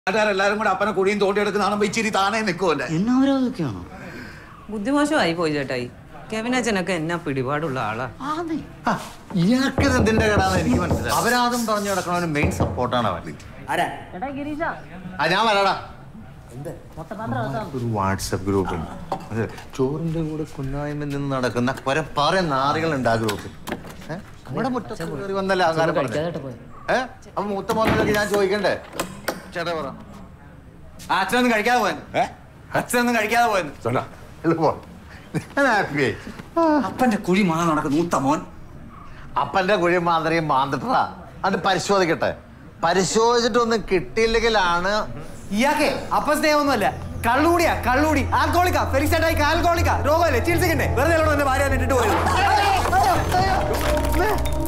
നാട്ടുകാരെല്ലാരും കൂടെ അപ്പനെ കുഴിയും തോണ്ടിയെടുക്കുന്ന കാണുമ്പോ ഇച്ചിരി താനേ നിൽക്കുമല്ലേ എന്നാവരോ അതൊക്കെയാണോ ബുദ്ധിമോശമായി പോയി ചേട്ടായി കെവിനച്ഛനൊക്കെ എന്നാ പിടിപാടുള്ള ആളാ ഇയാൾക്ക് എന്തിന്റെ കടാന്ന് എനിക്ക് മനസ്സിലായി അപരാധം പറഞ്ഞു നടക്കണവന് മെയിൻ സപ്പോർട്ടാണ് അവൻ ആരാ ആ ഞാൻ വരാടാ ഒരു വാട്സപ്പ് ഗ്രൂപ്പ് ഉണ്ട് അത് ചോറിന്റെ കൂടെ കുന്നായ്മ നിന്ന് നടക്കുന്ന കുറെ പറ നാറികളുണ്ട് ആ ഗ്രൂപ്പിൽ ഏ? നമ്മുടെ മുറ്റത്ത് കയറി വന്നല്ലേ ആഹാരം പറഞ്ഞത് ഏ അപ്പൊ മൂത്ത മോനിലേക്ക് ഞാൻ ചോദിക്കണ്ടേ ചേട്ടാ പറ ആ, അച്ഛനൊന്നും കഴിക്കാതെ പോയൻ അച്ഛനൊന്നും കഴിക്കാതെ പോയൻ എളുപ്പം ഞാൻ ഹാപ്പിയായി അപ്പന്റെ കുഴി മാ നടക്കുന്ന മൂത്ത മോൻ അപ്പന്റെ കുഴി മാന്ത്രിയും മാന്തട്ടാ അത് പരിശോധിക്കട്ടെ പരിശോധിച്ചിട്ടൊന്നും കിട്ടിയില്ലെങ്കിലാണ് ഇയാക്കെ അപ്പ സ്നേഹമൊന്നുമല്ല കള്ളുകൂടിയാ കള്ളുകൂടി ആൽക്കോളിക്ക ഫെലിക്സൈഡായി ആൽക്കോളിക്ക രോഗമല്ലേ ചികിത്സിക്കണ്ടേ വെറുതെ എന്റെ ഭാര്യ ഇട്ടിട്ട് പോയത്